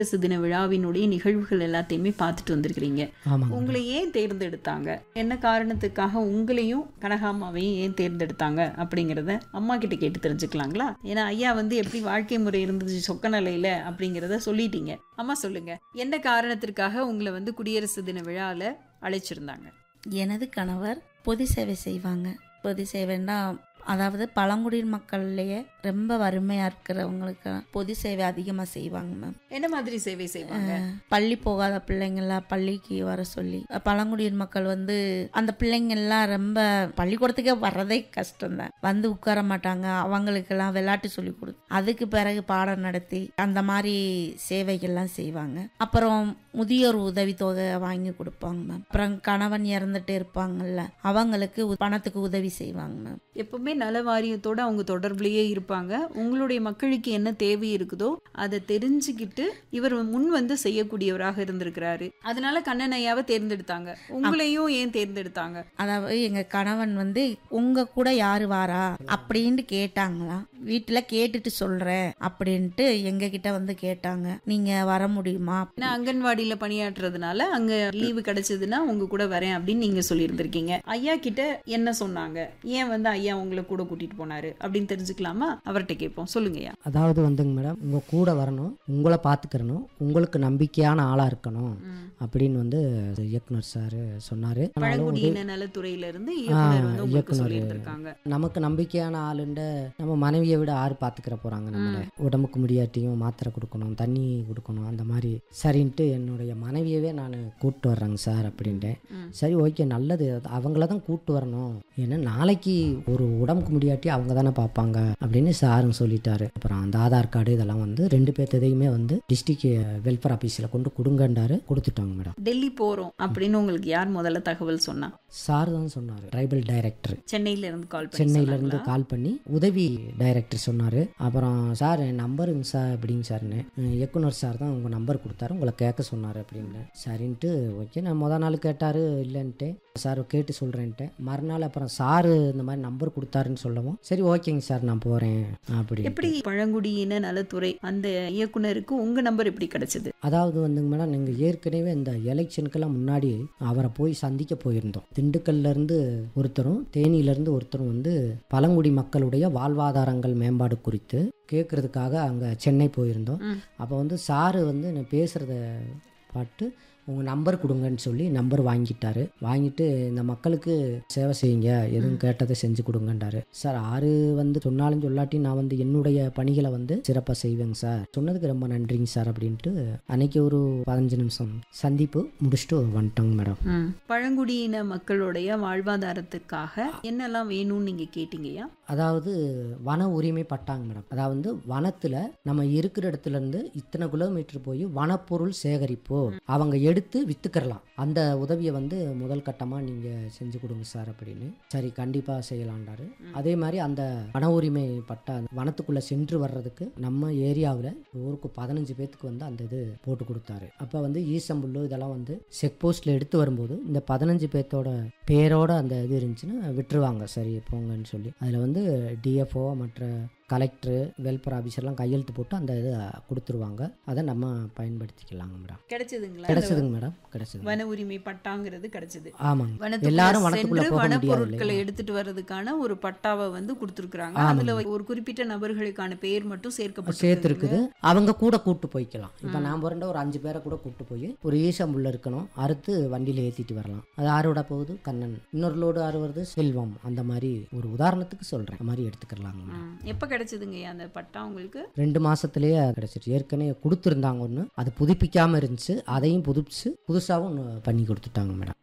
குடியரசு தின விழாவினுடைய நிகழ்வுகள் எல்லாத்தையுமே பார்த்துட்டு வந்திருக்கிறீங்க ஆமாங்க உங்களை ஏன் தேர்ந்தெடுத்தாங்க என்ன காரணத்துக்காக உங்களையும் கனகாமாவையும் ஏன் தேர்ந்தெடுத்தாங்க அப்படிங்கிறத அம்மா கிட்ட கேட்டு தெரிஞ்சுக்கலாங்களா ஏன்னா ஐயா வந்து எப்படி வாழ்க்கை முறை இருந்துச்சு சொக்க நிலையில அப்படிங்கிறத சொல்லிட்டீங்க அம்மா சொல்லுங்க என்ன காரணத்திற்காக உங்களை வந்து குடியரசு தின விழால அழைச்சிருந்தாங்க எனது கணவர் பொது சேவை செய்வாங்க பொது சேவைன்னா அதாவது பழங்குடியின மக்கள்லயே ரொம்ப வறுமையா இருக்கிறவங்களுக்கு பொது சேவை அதிகமா செய்வாங்க மேம் என்ன மாதிரி சேவை செய்வாங்க பள்ளி போகாத பிள்ளைங்களாம் பள்ளிக்கு வர சொல்லி பழங்குடியின மக்கள் வந்து அந்த பிள்ளைங்கள்லாம் ரொம்ப பள்ளிக்கூடத்துக்கே வர்றதே கஷ்டம்தான் வந்து உட்கார மாட்டாங்க அவங்களுக்கெல்லாம் விளையாட்டு சொல்லி கொடு அதுக்கு பிறகு பாடம் நடத்தி அந்த மாதிரி சேவைகள்லாம் செய்வாங்க அப்புறம் முதியோர் உதவித்தொகை வாங்கி கொடுப்பாங்க மேம் அப்புறம் கணவன் இறந்துட்டு இருப்பாங்கல்ல அவங்களுக்கு உ- பணத்துக்கு உதவி செய்வாங்க மேம் எப்பவுமே நல வாரியத்தோட அவங்க தொடர்புலயே இருப்பாங்க உங்களுடைய மக்களுக்கு என்ன தேவை இருக்குதோ அதை தெரிஞ்சுக்கிட்டு இவர் முன் வந்து செய்யக்கூடியவராக இருந்திருக்கிறாரு அதனால கண்ணன் ஐயாவை தேர்ந்தெடுத்தாங்க உங்களையும் ஏன் தேர்ந்தெடுத்தாங்க அதாவது எங்க கணவன் வந்து உங்க கூட யாரு வாரா அப்படின்னு கேட்டாங்களாம் வீட்டுல கேட்டுட்டு சொல்றேன் அப்படின்ட்டு எங்க கிட்ட வந்து கேட்டாங்க நீங்க வர முடியுமா ஏன்னா அங்கன்வாடியில பணியாற்றுறதுனால அங்க லீவு கிடைச்சதுன்னா உங்க கூட வரேன் அப்படின்னு நீங்க சொல்லியிருந்திருக்கீங்க ஐயா கிட்ட என்ன சொன்னாங்க ஏன் வந்து ஐயா உங்களை கூட கூட்டிட்டு போனாரு அப்படின்னு தெரிஞ்சுக்கலாமா அவர்கிட்ட கேட்போம் சொல்லுங்க ஐயா அதாவது வந்துங்க மேடம் உங்கள் கூட வரணும் உங்களை பார்த்துக்கிறணும் உங்களுக்கு நம்பிக்கையான ஆளாக இருக்கணும் அப்படின்னு வந்து இயக்குனர் சார் சொன்னார் பழங்குடியின நலத்துறையில இருந்து இயக்குனர் வந்து உங்களுக்கு இயக்குனர். சொல்லியிருந்திருக்காங்க நமக்கு நம்பிக்கையான ஆளுண்ட நம்ம மனைவியை விட யார் பார்த்துக்கிற போகிறாங்க நம்மளை உடம்புக்கு முடியாட்டியும் மாத்திரை கொடுக்கணும் தண்ணி கொடுக்கணும் அந்த மாதிரி சரின்ட்டு என்னுடைய மனைவியவே நான் கூப்பிட்டு வர்றேங்க சார் அப்படின்ட்டு சரி ஓகே நல்லது அவங்கள தான் கூப்பிட்டு வரணும் ஏன்னா நாளைக்கு ஒரு உடம்புக்கு முடியாட்டி அவங்க தானே பார்ப்பாங்க அப்படின்னு சாருங்க சொல்லிட்டாரு அப்புறம் அந்த ஆதார் கார்டு இதெல்லாம் வந்து ரெண்டு பேர்த்ததையுமே வந்து டிஸ்ட்ரிக்ட் வெல்ஃபேர் ஆஃபீஸில் கொண்டு கொடுங்கன்றாரு கொடுத்துட்டாங்க மேடம் டெல்லி போறோம் அப்படின்னு உங்களுக்கு யார் முதல்ல தகவல் சொன்னா சார் தான் சொன்னார் ட்ரைபல் டைரக்டர் சென்னையில இருந்து கால் பண்ணி சென்னையில இருந்து சொன்னாங்களா? கால் பண்ணி உதவி டைரக்டர் சொன்னார் அப்புறம் சார் என் நம்பருங்க சார் அப்படிங்க சார்னு அஹ் இயக்குனர் சார் தான் உங்கள் நம்பர் கொடுத்தாரு உங்களை கேட்க சொன்னார் அப்படின்னு சரின்ட்டு ஓகே நான் முத நாள் கேட்டார் இல்லைன்ட்டு சார் கேட்டு சொல்கிறேன்ட்டு மறுநாள் அப்புறம் சார் இந்த மாதிரி நம்பர் கொடுத்தாருன்னு சொல்லவும் சரி ஓகேங்க சார் நான் போகிறேன் அப்படி எப்படி பழங்குடியின நலத்துறை அந்த இயக்குனருக்கு உங்க நம்பர் எப்படி கிடைச்சது அதாவது வந்துங்க மேடம் நீங்கள் ஏற்கனவே இந்த எலெக்ஷனுக்கெல்லாம் முன்னாடி அவரை போய் சந்திக்க போயிருந்தோம் திண்டுக்கல்ல இருந்து ஒருத்தரும் தேனியில இருந்து ஒருத்தரும் வந்து பழங்குடி மக்களுடைய வாழ்வாதாரங்கள் மேம்பாடு குறித்து கேட்கறதுக்காக அங்கே சென்னை போயிருந்தோம் ம். அப்போ வந்து சாரு வந்து நான் பேசுகிறத பாட்டு உங்கள் நம்பர் கொடுங்கன்னு சொல்லி நம்பர் வாங்கிட்டாரு வாங்கிட்டு இந்த மக்களுக்கு சேவை செய்யுங்க எதுவும் கேட்டதை செஞ்சு கொடுங்கன்றாரு சார் ஆறு வந்து சொன்னாலும் சொல்லாட்டி நான் வந்து என்னுடைய பணிகளை வந்து சிறப்பாக செய்வேங்க சார் சொன்னதுக்கு ரொம்ப நன்றிங்க சார் அப்படின்ட்டு அன்னைக்கு ஒரு பதினஞ்சு நிமிஷம் சந்திப்பு முடிச்சுட்டு வந்துட்டோங்க மேடம் ம். பழங்குடியின மக்களுடைய வாழ்வாதாரத்துக்காக என்னெல்லாம் வேணும்னு நீங்க கேட்டீங்கய்யா அதாவது வன உரிமை பட்டாங்க மேடம் அதாவது வனத்துல நம்ம இருக்கிற இடத்துல இருந்து இத்தனை கிலோமீட்டர் போய் வனப்பொருள் சேகரிப்பு அவங்க எடுத்து வித்துக்கறலாம் அந்த உதவியை வந்து முதல் கட்டமா நீங்க செஞ்சு கொடுங்க சார் அப்படின்னு சரி கண்டிப்பா செய்யலான்டாரு அதே மாதிரி அந்த வன உரிமை பட்டா வனத்துக்குள்ள சென்று வர்றதுக்கு நம்ம ஏரியாவில் ஊருக்கு பதினஞ்சு பேத்துக்கு வந்து அந்த இது போட்டு கொடுத்தாரு அப்போ வந்து ஈசம்புல்லு இதெல்லாம் வந்து செக் போஸ்ட்ல எடுத்து வரும்போது இந்த பதினஞ்சு பேர்த்தோட பேரோட அந்த இது இருந்துச்சுன்னா விட்டுருவாங்க சரி போங்கன்னு சொல்லி அதில் வந்து டிஎஃப்ஓ மற்ற கலெக்டர் வெல்ஃபேர் ஆஃபீஸர்லாம் கையெழுத்து போட்டு அந்த இதை கொடுத்துருவாங்க அதை நம்ம பயன்படுத்திக்கலாங்க மேடம் கிடைச்சதுங்களா கிடைச்சதுங்க மேடம் கிடைச்சது வன உரிமை பட்டாங்கிறது கிடைச்சது ஆமாங்க வனத்துக்குள்ள எல்லாரும் வனத்துக்குள்ள சென்று போக முடியாது வனப்பொருட்களை இல்லையா? எடுத்துட்டு வர்றதுக்கான ஒரு பட்டாவை வந்து கொடுத்துருக்காங்க ஆமாங்க. அதுல ஒரு குறிப்பிட்ட நபர்களுக்கான பெயர் மட்டும் சேர்க்கப்பட்டு சேர்த்துருக்குது அவங்க கூட கூட்டு போய்க்கலாம் இப்போ நான் பிறண்ட ஒரு அஞ்சு பேரை கூட கூட்டு போய் ஒரு ஈசம்புள்ள இருக்கணும் அறுத்து வண்டியில் ஏற்றிட்டு வரலாம் அது ஆரோட போகுது கண்ணன் இன்னொரு லோடு ஆறு வருது செல்வம் அந்த மாதிரி ஒரு உதாரணத்துக்கு சொல்கிறேன் அந்த மாதிரி எடுத்துக்கலாங்க மேடம். எப்ப கிடைச்சதுங்கய்யா அந்த பட்டா உங்களுக்கு ரெண்டு மாசத்துலயே கிடைச்சிருச்சு ஏற்கனவே கொடுத்துருந்தாங்க ஒன்று அது புதுப்பிக்காம இருந்துச்சு அதையும் புதுப்பிச்சு புதுசாகவும் ஒன்று பண்ணி கொடுத்துட்டாங்க மேடம்